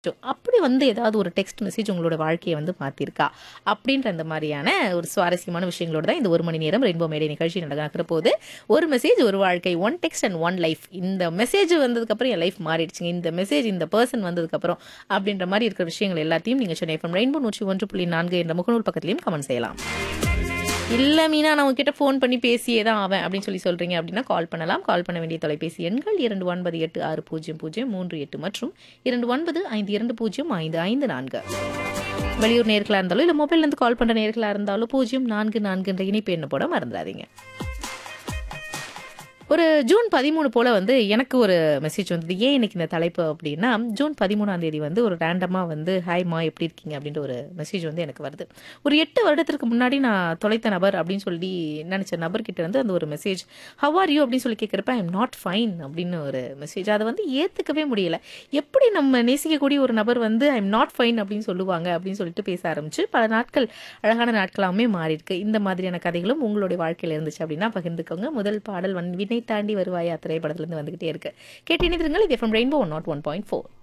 அப்படி வந்து ஏதாவது ஒரு டெக்ஸ்ட் மெசேஜ் உங்களோட வாழ்க்கையை வந்து மாத்திருக்கா அப்படின்ற அந்த மாதிரியான ஒரு சுவாரஸ்யமான விஷயங்களோட தான் இந்த ஒரு மணி நேரம் ரெயின்போ மேடை நிகழ்ச்சி நடக்கிற போது ஒரு மெசேஜ் ஒரு வாழ்க்கை one text and one life இந்த மெசேஜ் வந்ததுக்கப்புறம் என் லைஃப் மாறிடுச்சுங்க இந்த மெசேஜ் இந்த பர்சன் வந்ததுக்கப்புறம் அப்படின்ற மாதிரி இருக்கிற விஷயங்கள் எல்லாத்தையும் நீங்கள் சென்னை எஃப்எம் ரெயின்போ நூற்றி ஒன்று புள்ளி நான்கு என்ற முகநூல் பக்கத்துலையும் கமெண்ட் செய்யலாம் இல்லை மீனா நான் உங்ககிட்ட ஃபோன் பண்ணி பேசியே தான் ஆவேன் அப்படின்னு சொல்லி சொல்கிறீங்க அப்படின்னா கால் பண்ணலாம் கால் பண்ண வேண்டிய தொலைபேசி எண்கள் இரண்டு ஒன்பது எட்டு ஆறு பூஜ்ஜியம் பூஜ்ஜியம் மூன்று எட்டு மற்றும் இரண்டு ஒன்பது ஐந்து இரண்டு பூஜ்ஜியம் ஐந்து ஐந்து நான்கு வெளியூர் நேர்களாக இருந்தாலும் இல்லை மொபைல்லேருந்து கால் பண்ணுற நேர்களாக இருந்தாலும் பூஜ்ஜியம் நான்கு நான்குன்ற இணைப்பு எண்ணு போட மறந்துடாதீங்க ஒரு ஜூன் பதிமூணு போல் வந்து எனக்கு ஒரு மெசேஜ் வந்தது ஏன் இன்னைக்கு இந்த தலைப்பு அப்படின்னா ஜூன் பதிமூணாம் தேதி வந்து ஒரு ரேண்டமாக வந்து ஹாய்மா எப்படி இருக்கீங்க அப்படின்ற ஒரு மெசேஜ் வந்து எனக்கு வருது ஒரு எட்டு வருடத்திற்கு முன்னாடி நான் தொலைத்த நபர் அப்படின்னு சொல்லி நினச்ச நபர்கிட்ட வந்து அந்த ஒரு மெசேஜ் ஹவ் ஆர் யூ அப்படின்னு சொல்லி கேட்குறப்ப ஐ எம் நாட் ஃபைன் அப்படின்னு ஒரு மெசேஜ் அதை வந்து ஏற்றுக்கவே முடியல எப்படி நம்ம நேசிக்கக்கூடிய ஒரு நபர் வந்து ஐ எம் நாட் ஃபைன் அப்படின்னு சொல்லுவாங்க அப்படின்னு சொல்லிட்டு பேச ஆரம்பிச்சு பல நாட்கள் அழகான நாட்களாகவே மாறி இருக்கு இந்த மாதிரியான கதைகளும் உங்களுடைய வாழ்க்கையில் இருந்துச்சு அப்படின்னா பகிர்ந்துக்கோங்க முதல் பாடல் வன் வினை தாண்டி வருவாயா திரைப்படத்துலேருந்து வந்துகிட்டே இருக்கு கேட்டு இணைந்திருங்கள் இது F M rainbow one nought one point four